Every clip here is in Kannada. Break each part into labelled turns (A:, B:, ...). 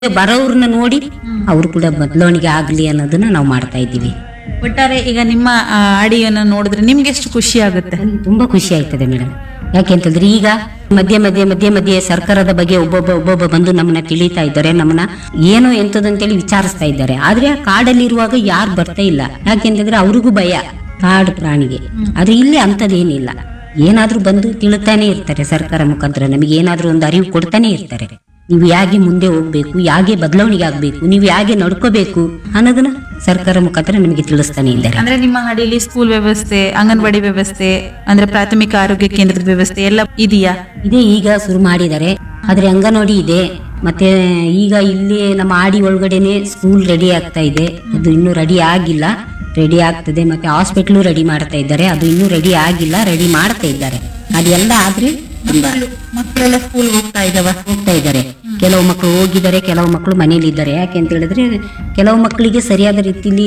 A: ಬರೋವ್ರನ್ನ ನೋಡಿ ಅವ್ರು ಕೂಡ ಬದಲಾವಣೆ ಆಗ್ಲಿ ಅನ್ನೋದನ್ನ ನಾವು ಮಾಡ್ತಾ ಇದ್ದೀವಿ
B: ಒಟ್ಟಾರೆ ಈಗ ನಿಮ್ಮ ಆ, ಆಡಿಯೋನ ನೋಡಿದ್ರೆ ನಿಮ್ಗೆ ಎಷ್ಟು ಖುಷಿ ಆಗುತ್ತೆ
A: ನನಗೆ ತುಂಬಾ ಖುಷಿ ಆಯ್ತದೆ ಮೇಡಮ್ ಯಾಕೆಂತಂದ್ರೆ ಈಗ ಮಧ್ಯೆ ಮಧ್ಯೆ ಮಧ್ಯೆ ಮಧ್ಯೆ ಸರ್ಕಾರದ ಬಗ್ಗೆ ಒಬ್ಬೊಬ್ಬ ಒಬ್ಬೊಬ್ಬ ಬಂದು ನಮ್ಮನ್ನ ತಿಳಿತಾ ಇದ್ದಾರೆ ನಮ್ಮನ್ನ ಏನು ಎಂತದಂತೇಳಿ ವಿಚಾರಿಸ್ತಾ ಇದ್ದಾರೆ ಆದ್ರೆ ಆ ಕಾಡಲ್ಲಿರುವಾಗ ಯಾರು ಬರ್ತಾ ಇಲ್ಲ ಯಾಕೆಂತಂದ್ರೆ ಅವ್ರಿಗೂ ಭಯ ಕಾಡು ಪ್ರಾಣಿಗೆ ಆದ್ರೆ ಇಲ್ಲಿ ಅಂತದೇನಿಲ್ಲ ಏನಾದ್ರೂ ಬಂದು ತಿಳುತ್ತಾನೆ ಇರ್ತಾರೆ ಸರ್ಕಾರ ಮುಖಾಂತರ ನಮಗೆ ಏನಾದ್ರೂ ಒಂದು ಅರಿವು ಕೊಡ್ತಾನೆ ಇರ್ತಾರೆ ನೀವು ಯಾಕೆ ಮುಂದೆ ಹೋಗ್ಬೇಕು ಯಾಕೆ ಬದಲಾವಣೆಗೆ ಆಗ್ಬೇಕು ನೀವು ಯಾಕೆ ನಡ್ಕೋಬೇಕು ಅನ್ನೋದನ್ನ ಸರ್ಕಾರ ಮುಖಾಂತರ ನಮಗೆ ತಿಳಿಸ್ತಾನೆ ಇದ್ದಾರೆ
B: ಅಂದ್ರೆ ನಿಮ್ಮ ಹಾಡಿಯಲ್ಲಿ ಸ್ಕೂಲ್ ವ್ಯವಸ್ಥೆ ಅಂಗನವಾಡಿ ವ್ಯವಸ್ಥೆ ಅಂದ್ರೆ ಪ್ರಾಥಮಿಕ ಆರೋಗ್ಯ ಕೇಂದ್ರದ ವ್ಯವಸ್ಥೆ ಎಲ್ಲ ಇದೆಯಾ
A: ಇದೇ ಈಗ ಶುರು ಮಾಡಿದ್ದಾರೆ ಆದ್ರೆ ಅಂಗನವಾಡಿ ಇದೆ ಮತ್ತೆ ಈಗ ಇಲ್ಲಿ ನಮ್ಮ ಆಡಿ ಒಳಗಡೆನೆ ಸ್ಕೂಲ್ ರೆಡಿ ಆಗ್ತಾ ಇದೆ ಅದು ಇನ್ನೂ ರೆಡಿ ಆಗಿಲ್ಲ ರೆಡಿ ಆಗ್ತದೆ ಮತ್ತೆ ಹಾಸ್ಪಿಟ್ಲು ರೆಡಿ ಮಾಡ್ತಾ ಇದ್ದಾರೆ ಅದು ಇನ್ನೂ ರೆಡಿ ಆಗಿಲ್ಲ ರೆಡಿ ಮಾಡ್ತಾ ಇದ್ದಾರೆ ಅದೆಲ್ಲ ಆದ್ರೆ ತುಂಬಾ
B: ಮಕ್ಕಳೆಲ್ಲ ಸ್ಕೂಲ್ ಹೋಗ್ತಾ ಇದಾವ
A: ಹೋಗ್ತಾ ಇದ್ದಾರೆ ಕೆಲವು ಮಕ್ಕಳು ಹೋಗಿದ್ದಾರೆ ಕೆಲವು ಮಕ್ಕಳು ಮನೇಲಿ ಇದ್ದಾರೆ ಯಾಕೆ ಅಂತ ಹೇಳಿದ್ರೆ ಕೆಲವು ಮಕ್ಕಳಿಗೆ ಸರಿಯಾದ ರೀತಿಲಿ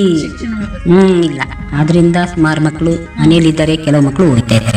A: ಹ್ಮ್ ಇಲ್ಲ ಆದ್ರಿಂದ ಸುಮಾರು ಮಕ್ಕಳು ಮನೇಲಿ ಇದ್ದಾರೆ ಕೆಲವು ಮಕ್ಕಳು ಹೋಗ್ತಾ ಇದ್ದಾರೆ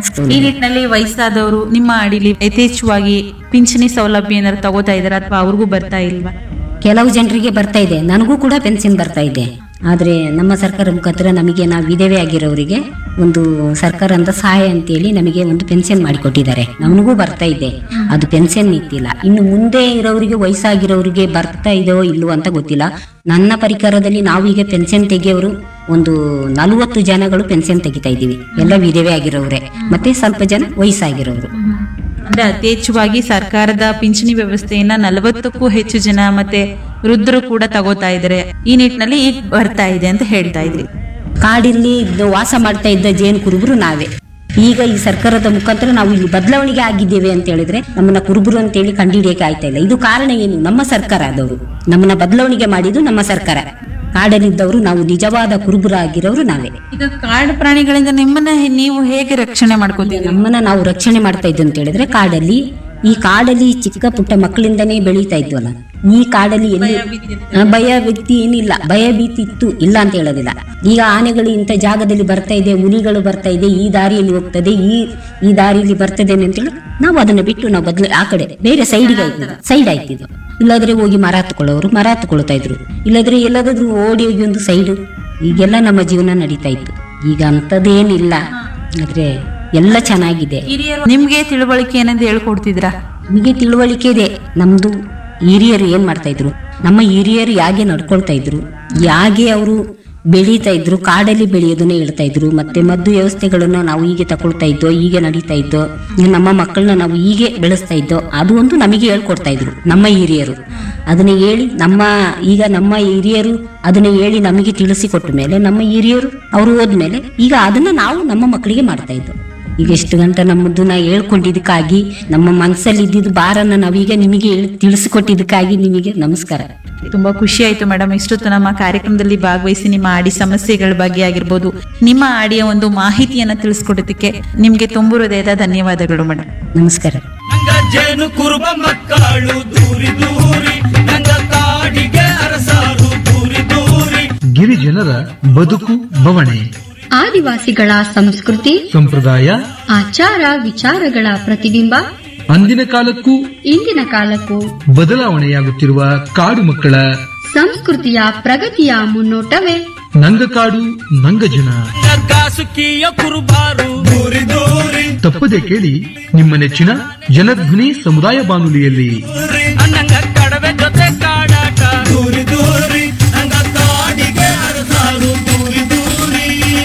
B: ಈ ನಿಟ್ಟಿನಲ್ಲಿ ವಯಸ್ಸಾದವರು ನಿಮ್ಮ ಅಡಿಲಿ ಯಥೇಚ್ಛವಾಗಿ ಪಿಂಚಣಿ ಸೌಲಭ್ಯ ಏನಾದ್ರು ತಗೋತಾ ಇದಾರ ಅಥವಾ ಅವ್ರಿಗೂ ಬರ್ತಾ ಇಲ್ವಾ
A: ಕೆಲವು ಜನರಿಗೆ ಬರ್ತಾ ಇದೆ ನನಗೂ ಕೂಡ ಪೆನ್ಷನ್ ಬರ್ತಾ ಇದೆ ಆದ್ರೆ ನಮ್ಮ ಸರ್ಕಾರ ಮುಖಾಂತರ ನಮಗೆ ನಾವು ವಿಧವೆ ಆಗಿರೋರಿಗೆ ಒಂದು ಸರ್ಕಾರ ಅಂತ ಸಹಾಯ ಅಂತೇಳಿ ನಮಗೆ ಒಂದು ಪೆನ್ಷನ್ ಮಾಡಿಕೊಟ್ಟಿದ್ದಾರೆ ನಮಗೂ ಬರ್ತಾ ಇದೆ ಅದು ಪೆನ್ಷನ್ ನಿಂತಿಲ್ಲ ಇನ್ನು ಮುಂದೆ ಇರೋರಿಗೆ ವಯಸ್ಸಾಗಿರೋರಿಗೆ ಬರ್ತಾ ಇದೆಯೋ ಇಲ್ವೋ ಅಂತ ಗೊತ್ತಿಲ್ಲ ನನ್ನ ಪರಿಕರದಲ್ಲಿ ನಾವು ಈಗ ಪೆನ್ಷನ್ ತೆಗೆಯೋರು ಒಂದು ನಲವತ್ತು ಜನಗಳು ಪೆನ್ಷನ್ ತೆಗಿತಾ ಇದ್ದೀವಿ ಎಲ್ಲ ವಿಧವೆ ಆಗಿರೋರೆ ಮತ್ತೆ ಸ್ವಲ್ಪ ಜನ ವಯಸ್ಸಾಗಿರೋರು
B: ಅಂದ್ರೆ ಯಥೇಚ್ಛವಾಗಿ ಸರ್ಕಾರದ ಪಿಂಚಣಿ ವ್ಯವಸ್ಥೆಯನ್ನ ನಲವತ್ತಕ್ಕೂ ಹೆಚ್ಚು ಜನ ಮತ್ತೆ ವೃದ್ಧರು ಕೂಡ ತಗೋತಾ ಇದಾರೆ ಈ ನಿಟ್ಟಿನಲ್ಲಿ ಈಗ ಬರ್ತಾ ಇದೆ ಅಂತ ಹೇಳ್ತಾ ಇದ್ರಿ
A: ಕಾಡಿಲ್ಲಿ ಇದ್ದು ವಾಸ ಮಾಡ್ತಾ ಇದ್ದ ಜೇನು ಕುರುಬರು ನಾವೇ ಈಗ ಈ ಸರ್ಕಾರದ ಮುಖಾಂತರ ನಾವು ಇಲ್ಲಿ ಬದಲಾವಣೆಗೆ ಆಗಿದ್ದೇವೆ ಅಂತ ಹೇಳಿದ್ರೆ ನಮ್ಮನ್ನ ಕುರುಬರು ಅಂತೇಳಿ ಕಂಡುಹಿಡಿಯಕ್ಕೆ ಆಯ್ತಾ ಇಲ್ಲ ಇದು ಕಾರಣ ಏನು ನಮ್ಮ ಸರ್ಕಾರ ಆದವರು ನಮ್ಮನ್ನ ಬದಲಾವಣೆಗೆ ಮಾಡಿದ್ದು ನಮ್ಮ ಸರ್ಕಾರ ಕಾಡಲ್ಲಿದ್ದವರು ನಾವು ನಿಜವಾದ ಕುರುಬರಾಗಿರೋರು ನಾವೇ
B: ಈಗ ಕಾಡು ಪ್ರಾಣಿಗಳಿಂದ ನಿಮ್ಮನ್ನ ಹೆ- ನೀವು ಹೇಗೆ ರಕ್ಷಣೆ ಮಾಡ್ಕೋತೀರಿ
A: ನಮ್ಮನ್ನ ನಾವು ರಕ್ಷಣೆ ಮಾಡ್ತಾ ಇದ್ದು ಅಂತ ಹೇಳಿದ್ರೆ ಕಾಡಲ್ಲಿ ಈ ಕಾಡಲ್ಲಿ ಚಿಕ್ಕ ಪುಟ್ಟ ಮಕ್ಕಳಿಂದನೇ ಬೆಳೀತಾ ಇದ್ವಲ್ಲ ಈ ಕಾಡಲ್ಲಿ ಎಲ್ಲಿ ಆ, ಭಯ ಭೀತಿ ಏನಿಲ್ಲ ಭಯ ಭೀತಿ ಇತ್ತು ಇಲ್ಲ ಅಂತ ಹೇಳೋದಿಲ್ಲ ಈಗ ಆನೆಗಳು ಇಂಥ ಜಾಗದಲ್ಲಿ ಬರ್ತಾ ಇದೆ ಹುಲಿಗಳು ಬರ್ತಾ ಇದೆ ಈ ದಾರಿಯಲ್ಲಿ ಹೋಗ್ತದೆ ಈ ಈ ದಾರಿಯಲ್ಲಿ ಬರ್ತದೆ ಅಂತೇಳಿ ನಾವು ಅದನ್ನ ಬಿಟ್ಟು ನಾವು ಬದಲು ಆ ಕಡೆ ಬೇರೆ ಸೈಡ್ಗೆ ಆಯ್ತಿದ್ದು ಸೈಡ್ ಆಯ್ತಿದ್ದು ಇಲ್ಲಾದ್ರೆ ಹೋಗಿ ಮರ ಹತ್ಕೊಳ್ಳೋರು ಮರ ಹತ್ಕೊಳ್ತಾ ಇದ್ರು ಇಲ್ಲಾದ್ರೆ ಎಲ್ಲಾದ್ರೂ ಓಡಿ ಹೋಗಿ ಒಂದು ಸೈಡು ಈಗೆಲ್ಲ ನಮ್ಮ ಜೀವನ ನಡೀತಾ ಇತ್ತು ಈಗ ಅಂಥದ್ದೇನಿಲ್ಲ ಆದ್ರೆ ಎಲ್ಲ ಚೆನ್ನಾಗಿದೆ
B: ಹಿರಿಯರು ನಿಮ್ಗೆ ತಿಳುವಳಿಕೆ ಏನಂತ ಹೇಳ್ಕೊಡ್ತಿದ್ರಾ
A: ನಿಮಗೆ ತಿಳುವಳಿಕೆ ಇದೆ ನಮ್ದು ಹಿರಿಯರು ಏನ್ ಮಾಡ್ತಾ ಇದ್ರು ನಮ್ಮ ಹಿರಿಯರು ಯಾಗೆ ನಡ್ಕೊಳ್ತಾ ಇದ್ರು ಯಾಗೆ ಅವರು ಬೆಳೀತಾ ಇದ್ರು ಕಾಡಲ್ಲಿ ಬೆಳೆಯೋದನ್ನ ಹೇಳ್ತಾ ಇದ್ರು ಮತ್ತೆ ಮದ್ದು ವ್ಯವಸ್ಥೆಗಳನ್ನ ನಾವು ಹೀಗೆ ತಗೊಳ್ತಾ ಇದ್ದೋ ಹೀಗೆ ನಡೀತಾ ಇದ್ದೋ ನಮ್ಮ ಮಕ್ಕಳನ್ನ ನಾವು ಹೀಗೆ ಬೆಳೆಸ್ತಾ ಇದ್ದೋ ಅದು ಒಂದು ನಮಗೆ ಹೇಳ್ಕೊಡ್ತಾ ಇದ್ರು ನಮ್ಮ ಹಿರಿಯರು ಅದನ್ನ ಹೇಳಿ ನಮ್ಮ ಈಗ ನಮ್ಮ ಹಿರಿಯರು ಅದನ್ನ ಹೇಳಿ ನಮಗೆ ತಿಳಿಸಿಕೊಟ್ಟ ಮೇಲೆ ನಮ್ಮ ಹಿರಿಯರು ಅವರು ಹೋದ್ಮೇಲೆ ಈಗ ಅದನ್ನ ನಾವು ನಮ್ಮ ಮಕ್ಕಳಿಗೆ ಮಾಡ್ತಾ ಇದ್ದೋ ಈಗ ಎಷ್ಟು ಗಂಟೆ ನಮ್ಮದನ್ನ ಹೇಳ್ಕೊಂಡಿದ್ದಕ್ಕಾಗಿ ನಮ್ಮ ಮನಸ್ಸಲ್ಲಿ ಇದ್ದಿದ್ದು ಬಾರನ್ನ ನಾವೀಗ ನಿಮಗೆ ಹೇಳ್- ತಿಳಿಸಿಕೊಟ್ಟಿದ್ದಕ್ಕಾಗಿ ನಿಮಗೆ ನಮಸ್ಕಾರ
B: ತುಂಬಾ ಖುಷಿ ಆಯ್ತು ಮೇಡಮ್ ಇಷ್ಟೊತ್ತು ನಮ್ಮ ಕಾರ್ಯಕ್ರಮದಲ್ಲಿ ಭಾಗವಹಿಸಿ ನಿಮ್ಮ ಆಡಿ ಸಮಸ್ಯೆಗಳ ಬಗ್ಗೆ ಆಗಿರ್ಬೋದು ನಿಮ್ಮ ಆಡಿಯ ಒಂದು ಮಾಹಿತಿಯನ್ನ ತಿಳಿಸ್ಕೊಡೋದಕ್ಕೆ ನಿಮ್ಗೆ ತುಂಬು ಹೃದಯದ ಧನ್ಯವಾದಗಳು ಮೇಡಮ್
A: ನಮಸ್ಕಾರ
C: ನಂಗ ಜೇನು ಕುರುಬ ಮಕ್ಕಳು ದೂರಿ ದೂರಿ ನಂಗ ಕಾಡಿಗೆ ಅರಸಾರು ದೂರಿ ದೂರಿ
D: ಗಿರಿಜನರ ಬದುಕು ಬವಣೆ
E: ಆದಿವಾಸಿಗಳ ಸಂಸ್ಕೃತಿ
D: ಸಂಪ್ರದಾಯ
E: ಆಚಾರ ವಿಚಾರಗಳ ಪ್ರತಿಬಿಂಬ
D: ಅಂದಿನ ಕಾಲಕ್ಕೂ
E: ಇಂದಿನ ಕಾಲಕ್ಕೂ
D: ಬದಲಾವಣೆಯಾಗುತ್ತಿರುವ ಕಾಡು ಮಕ್ಕಳ
E: ಸಂಸ್ಕೃತಿಯ ಪ್ರಗತಿಯ ಮುನ್ನೋಟವೇ
D: ನಂಗಕಾಡು ನಂಗಜನ
C: ನಂಗ ಸುಖಿಯ ಕುರುಬಾರು ದೂರಿ ದೂರಿ
D: ತಪ್ಪದೆ ಕೇಳಿ ನಿಮ್ಮ ನೆಚ್ಚಿನ ಜನಧ್ವನಿ ಸಮುದಾಯ ಬಾನುಲಿಯಲ್ಲಿ
C: ದೂರಿ ನಂಗ ಕಡವೆ ಜೊತೆ ಕಾಡಾಟ ದೂರಿ ದೂರಿ ನಂಗ ಕಾಡಿಗೆ ಅರಸಾರು ದೂರಿ ದೂರಿ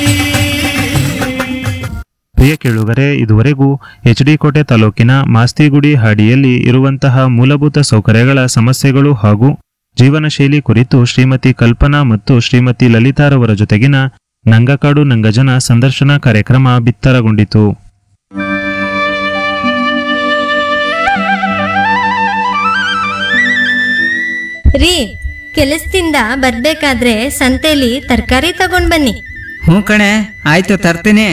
F: ಪ್ರಿಯ ಕೇಳುಗರೆ ಇದುವರೆಗೂ ಎಚ್ ಡಿ ಕೋಟೆ ತಾಲೂಕಿನ ಮಾಸ್ತಿಗುಡಿ ಹಾಡಿಯಲ್ಲಿ ಇರುವಂತಹ ಮೂಲಭೂತ ಸೌಕರ್ಯಗಳ ಸಮಸ್ಯೆಗಳು ಹಾಗೂ ಜೀವನ ಶೈಲಿ ಕುರಿತು ಶ್ರೀಮತಿ ಕಲ್ಪನಾ ಮತ್ತು ಶ್ರೀಮತಿ ಲಲಿತಾರವರ ಜೊತೆಗಿನ ನಂಗಕಾಡು ನಂಗಜನ ಸಂದರ್ಶನ ಕಾರ್ಯಕ್ರಮ ಬಿತ್ತರಗೊಂಡಿತು
G: ರೀ ಕೆಲಸದಿಂದ ಬರ್ಬೇಕಾದ್ರೆ ಸಂತೆಲಿ ತರಕಾರಿ ತಗೊಂಡ್ ಬನ್ನಿ
H: ಹ್ಞೂ ಕಣೆ ಆಯ್ತು ತರ್ತೀನಿ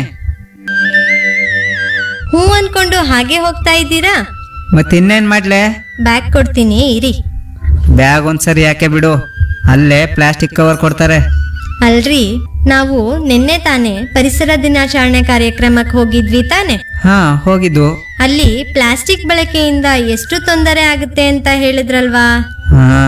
G: ಹೂ ಅನ್ಕೊಂಡು ಹಾಗೆ ಹೋಗ್ತಾ ಇದ್ದೀರಾ
H: ಮತ್ತೆ ಇನ್ನೇನ್ ಮಾಡ್ಲೆ
G: ಬ್ಯಾಗ್ ಕೊಡ್ತೀನಿ ಇರಿ
H: ಬ್ಯಾಗ್ ಒಂದ್ಸರಿ ಯಾಕೆ ಬಿಡು ಅಲ್ಲೇ ಪ್ಲಾಸ್ಟಿಕ್ ಕವರ್ ಕೊಡ್ತಾರೆ
G: ಅಲ್ರಿ ನಾವು ನಿನ್ನೆ ತಾನೇ ಪರಿಸರ ದಿನಾಚರಣೆ ಕಾರ್ಯಕ್ರಮಕ್ಕೆ ಹೋಗಿದ್ವಿ ತಾನೆ
H: ಹಾ ಹೋಗಿದ್ದು
G: ಅಲ್ಲಿ ಪ್ಲಾಸ್ಟಿಕ್ ಬಳಕೆಯಿಂದ ಎಷ್ಟು ತೊಂದರೆ ಆಗುತ್ತೆ ಅಂತ ಹೇಳಿದ್ರಲ್ವಾ
H: ಹಾ